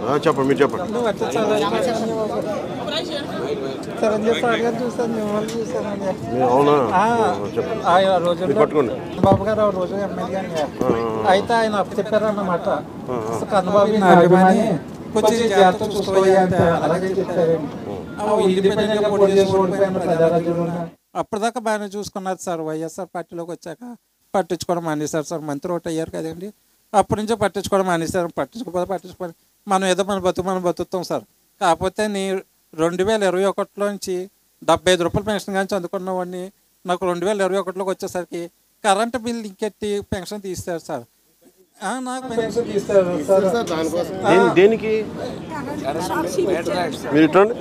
ఆ, చెప్పండి మీరు చెప్పండి నువ్వు వచ్చి చిరంజీవి సార్ గారు చూసాను మిమ్మల్ని చూసానండి మీరు అవునా ఆ, ఆ, చెప్పండి ఆయన మీరు రోజుల్లో పట్టుకోండి బాబు గారు ఆ రోజు ఎమ్మెల్యే అండి అయితే ఆయన అప్పు చెప్పారన్నమాట అసలు కన్నబాబు నా అభిమాని కొంచెం జాగ్రత్త చూసుకోవాలి అంటే అలాగే చెప్పారండి ఇండిపెండెంట్ గా పోటీ చేసి ఓడిపోయిన ప్రజారాజ్యంలో అప్పటిదాకా బాగానే చూసుకున్నారు సార్ వైఎస్ఆర్ పార్టీలోకి వచ్చాక పట్టించుకోవడం మానేశారు సార్ మంత్రి ఒకటి అయ్యారు కదండి అప్పటి నుంచే పట్టించుకోవడం మానేశారు పట్టించుకోకపోతే పట్టించుకోవాలి మనం ఏదో మన బతుకు మనం బతుకుతాం సార్ కాకపోతే నీ రెండు వేల ఇరవై ఒకటిలోంచి డెబ్బై ఐదు రూపాయల పెన్షన్ కానీ అందుకున్న వాడిని నాకు రెండు వేల ఇరవై ఒకటిలోకి వచ్చేసరికి కరెంట్ బిల్ ఇంకెట్టి పెన్షన్ తీస్తారు సార్ ఆ, నాకు పెన్షన్ తీస్తారు సార్ దేని- దేనికి మీరు ఇట్టండి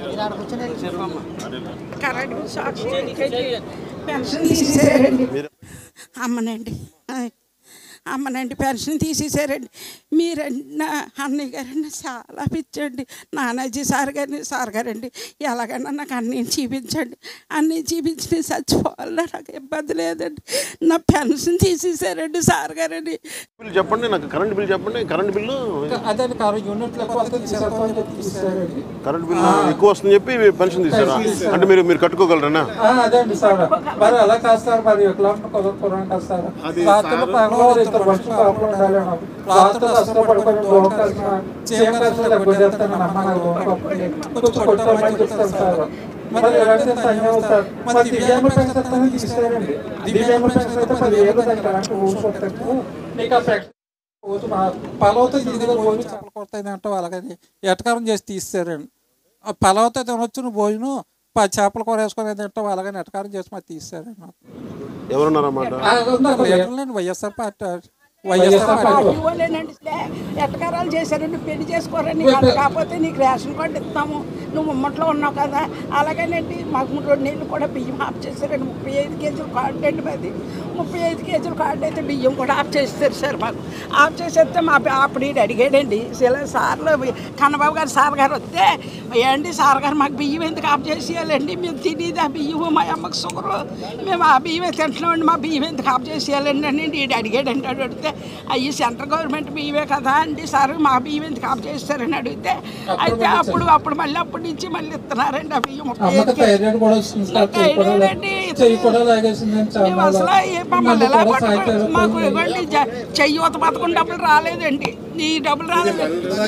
కరెంట్ సాక్షి పెన్షన్ తీసేసారండి అమ్మనండి ఆయ్. అమ్మనండి పెన్షన్ తీసేసారండి మీరండి నా అన్నయ్య గారండి చాలా పిచ్చండి నానాజీ సార్ గారిని సార్ గారండి ఎలాగైనా నాకు అన్నీ చూపించండి అన్నీ చూపించి చచ్చిపోవాలన్నా నాకు ఇబ్బంది లేదండి నా పెన్షన్ తీసేసారండి సార్ గారండి బిల్ చెప్పండి నాకు కరెంట్ బిల్ చెప్పండి కరెంట్ బిల్లు అదే కారు యూనిట్లు ఎక్కువ వస్తే తీసేస్తామని చెప్పి తీసేసారండి కరెంట్ బిల్ ఎక్కువ వస్తుందని చెప్పి పెన్షన్ తీసారా అంటే మీరు మీరు కట్టుకోగలరనా ఆ, అదే అండి సార్ మరి అలా కాదు సార్ మరి ఎట్లా కుదరకున్నాం కదా సార్ రాత్రులు పగలు ఇద్దరు మనుషులు కాకుండా ఉండాలి అన్నాం. రాత్రులు అసలు పడుకొని లోన్ కలిసిన సీఎం కలిసిన డబ్బులు చేస్తాను అమ్మ నాకు లోన్ కప్పండి. కొంచెం కొట్టామని చెప్తాను సార్ మరి ఎలాంటి సంయమం సార్ మరి దివ్యాంగుల పెన్షన్ అయితే తీసేయాలండి దివ్యాంగుల పెన్షన్ అయితే పదివేలు దానికి ఎలాంటి ఊరు కొట్టచ్చు నీకు ఆ పెన్షన్ రోజు మా పలవతో ఇదిగో రోజు చెప్పలు కొడతాయి అంటావు అలాగని ఎటకారం చేసి తీసేసారండి ఆ పలవతో తినొచ్చు నువ్వు భోజనం పది చేపలు కూర వేసుకొని తింటావు అలాగని ఎటకారం చేసి మరి తీసేసారండి నాకు ఎవరున్నారన్నమాట లీడర్లండి వైఎస్ఆర్ పార్టీ వైఎస్ఆర్ పార్టీ ఇవ్వలేనండి ఎట్టకారాలు చేశారండి పెళ్లి చేసుకోరని వాళ్ళు కాకపోతే నీకు రేషన్ కార్డు ఇస్తాము నువ్వు ఉమ్మట్లో ఉన్నావు కదా అలాగేనండి మాకు రెండు నెలలు కూడా బియ్యం ఆఫ్ చేశారండి ముప్పై ఐదు కేజీలు కార్డు అండి మాది ముప్పై ఐదు కేజీలు కార్డు అయితే బియ్యం కూడా ఆఫ్ చేస్తారు సార్ మాకు ఆఫ్ చేసేస్తే మా బి- అప్పుడు ఈడు అడిగాడండి ఇలా సార్లు కన్నబాబు గారు సార్ గారు వస్తే ఏంటి సార్ గారు మాకు బియ్యం ఎందుకు ఆఫ్ చేసేయాలండి మేము తినేది ఆ బియ్యం మా అమ్మకి షుగరు మేము ఆ బియ్యమే తింటున్నామండి మా బియ్యం ఎందుకు ఆఫ్ చేసేయాలండి అని ఈడు అడిగాడండి అడిగితే అయ్యి సెంట్రల్ గవర్నమెంట్ బియ్యమే కదా అండి సార్ మా బియ్యం ఎందుకు ఆఫ్ చేస్తారని అడిగితే అయితే అప్పుడు అప్పుడు మళ్ళీ అప్పటి నుంచి మళ్ళీ ఇస్తున్నారండి ఆ బియ్యం ముప్పై ఐదు అమ్మకి థైరాయిడ్ కూడా వస్తుంది సార్ చెయ్యి కూడా లే- చెయ్యి కూడా లాగేసిందని మేము చాలా అసలు ఏ మమ్మల్ని ఎలా కూడా పట్టుకో- సాయంకాలం మాకు ఇవ్వండి జ- చెయ్యూత పథకం డబ్బులు రాలేదండి ఈ డబ్బులు రాలేదు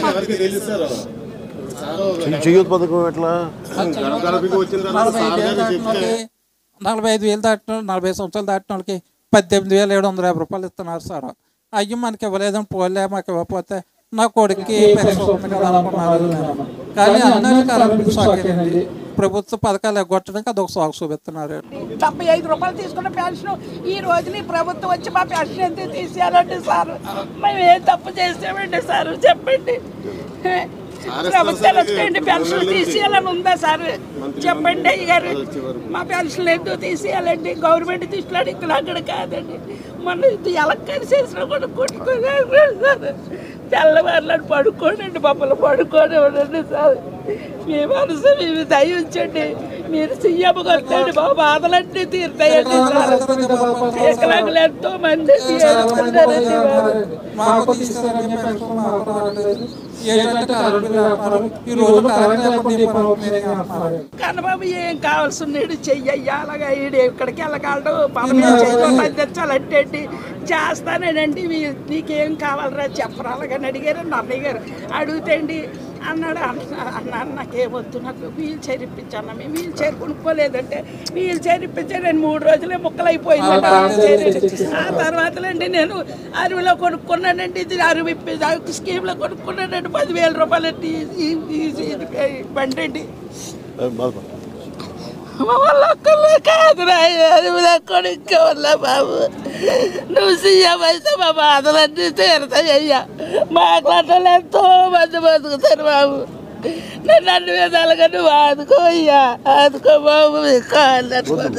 చెయ్యొద్దు పథకం ఎట్లా నలభై ఐదు వేలు దాటిన వాళ్ళకి నలభై ఐదు వేలు దాటిన నలభై సంవత్సరాలు దాటిన వాళ్ళకి పద్దెనిమిది వేల ఏడు వందల యాభై రూపాయలు ఇస్తున్నారు సార్ అయ్యి మనకి ఇవ్వలేదని పోలే మాకు ఇవ్వకపోతే నా కొడుక్కి పెన్షన్ ఉంది కదా అనుకున్నారు నేను. కానీ అందరికీ కరెంట్ బిల్ షాకేనండి ప్రభుత్వ పథకాలు ఎగ్గొట్టడానికి అదొక సాగు చూపిస్తున్నారు డెబ్బై ఐదు రూపాయలు తీసుకున్న పెన్షన్ ఈ రోజున ఈ ప్రభుత్వం వచ్చి మా పెన్షన్ ఎంత తీసేయాలండి సార్ మేము ఏం తప్పు చేసామండి సార్ చెప్పండి ప్రభుత్వాలు వచ్చేయండి పెన్షన్ తీసేయాలని ఉందా సార్ చెప్పండి అయ్య గారు మా పెన్షన్ ఎందుకు తీసేయాలండి గవర్నమెంట్ తీసుకున్నాడు ఇక్కడ అక్కడ కాదండి మన ఇది ఎలా కలిసేసిన కూడా కొట్టుకోలేదు సార్ తెల్లవారులను పడుకోండి మమ్మల్ని పడుకోని ఉండండి సార్ మీ మనసు మేము దయ ఉంచండి మీరు సీఎం కొట్టండి మా బాధలన్నీ తీరుతాయండి సార్ వికలాంగులు ఎంతో మంది ఏడుస్తున్నారండి బాబు. మాకు తీస్తారని పెన్షన్ మాకు రావట్లేదు ఏంటంటే కరెంట్ బిల్ వ్యాపారం ఈ రోజు కరెంట్ లేకుండా ఈ పని అవుతుంది అని అంటున్నారు. కన్నబాబు ఏం కావాల్సి ఉన్నాడు చెయ్యయ్యా అలాగా ఈడు ఎక్కడికి వెళ్ళగలడు పాపం ఏం చెయ్యాలి తెచ్చాలంటే ఏంటి? చేస్తానేనండి మీ- నీకేం కావాలరా చెప్పరా అలాగని అడిగారు నన్ను అడిగారు అడుగుతేండి అన్నాడు అన్న- అన్నాను నాకేమొద్దు నాకు వీల్ చైర్ ఇప్పించాను మేము వీల్ చైర్ కొనుక్కోలేదంటే వీల్ చైర్ ఇప్పించే నేను మూడు రోజులే ముక్కలైపోయిందండి ఆ వీల్ చైర్. ఆ తర్వాతలండి నేను అరువులో కొనుక్కున్నానండి ఇది అరువు ఇప్పి స్కీమ్లో కొనుక్కున్నానండి పదివేల రూపాయలు బండి అండి బాధపడ మా వాళ్ళ ఒక్కళ్ళే కాదురా అరువులో కొనుక్కోవాలా బాబు నువ్వు సీఎం అయితే మా బాధలన్నీ తీరుతాయ్యా మాట్లాడాలి ఎంతో మంది బతుకుతారు బాబు నన్ను అన్ని విధాలుగా నువ్వు ఆదుకో అయ్యా ఆదుకో బాబు మీ కాళ్ళు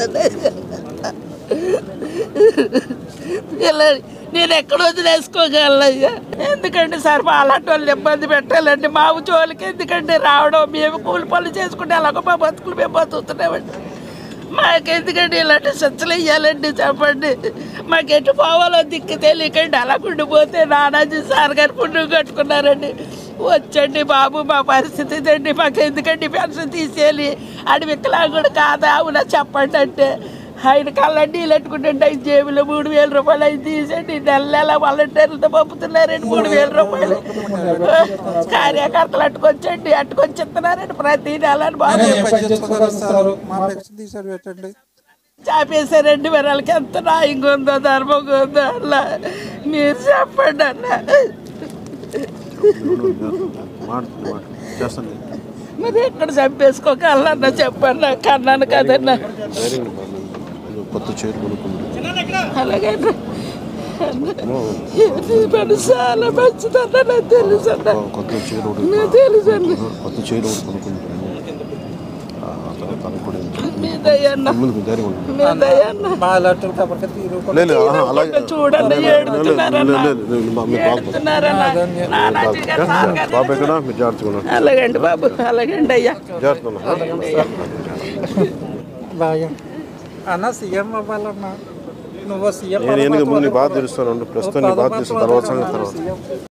ఇలా నేను ఎక్కడ వదిలేసుకోగలయ్యా ఎందుకంటే సార్ మా అలాంటి వాళ్ళని ఇబ్బంది పెట్టాలండి మా జోలికి ఎందుకంటే రావడం మేము కూలి పనులు చేసుకుంటే అలాగో మా బతుకులు మేము బతుకుతున్నామండి మాకెందుకండి ఇలాంటి సచ్చలు ఇయ్యాలండి చెప్పండి మాకు ఎటు పోవాలో దిక్కు తెలియకండి అలా ఉండిపోతే నానాజీ సార్ గారు పుణ్యం కట్టుకున్నారండి వచ్చండి బాబు మా పరిస్థితి ఇదండి మాకు ఎందుకండి పెన్షన్ తీసేయాలి ఆడి వికలాంగుడు కాదా అవునా చెప్పండి అంటే ఆయన కళ్ళండి ఇల్లెట్టుకుంటుంటే ఆయన జేబులో మూడు వేల రూపాయలు అవి తీసండి నెల నెల వాలంటీర్లతో పంపుతున్నారండి మూడు వేల రూపాయలు కార్యకర్తలు అట్టుకొచ్చండి అట్టుకొచ్చి ఇస్తున్నారండి ప్రతి నెల బాబు ఆయన ఏం పని చేసుకోగలుగుతారు మా పెన్షన్ తీసారు పెట్టండి చాపేశారండి మరి వాళ్ళకి ఎంత న్యాయంగా ఉందో ధర్మంగా ఉందో అలా మీరు చెప్పండి అన్న మాట మాట చేస్తాను మరి ఎక్కడ చంపేసుకోగలన్నా చెప్పండి నాకు కన్నాను కదన్నా ధైర్యం కొత్త చైర్ కొనుక్కుంటాను అలాగే పని చాలా మంచిదన్న నాకు తెలుసు అన్న కొత్త చైర్ ఒకటి నాకు తెలుసు అన్న కొత్త చైర్ ఒకటి కొనుక్కుంటాను ఆ తర్వాత తనకు కూడా ఏం చెప్పను. మీ దయన్న ముందు మీ ధైర్యం ఉంది మీ దయన్న మా అలాంటి కాబట్టి తీరు లేదు ఆహా, అలాగే చూడండి లేదు, లేదు, ఏడుతున్నారన్న లేదు, లేదు, మా- మీ బాబు ఏడుతున్నారన్న నానాజీ గారు సార్ బాబు ఎక్కడ మీరు జాగ్రత్తగా ఉన్నారు అలాగండి బాబు అలాగండి అయ్యా జాగ్రత్తగా ఉన్నారు బాగా అన్న సీఎం అవ్వాలన్నా నువ్వు సీఎం నేను ఎన్నిక ముందు నీ బాధ తెలుస్తాను ప్రస్తుతం నీ బాధ తెలుస్తాను తర్వాత సంగతి తర్వాత సీఎం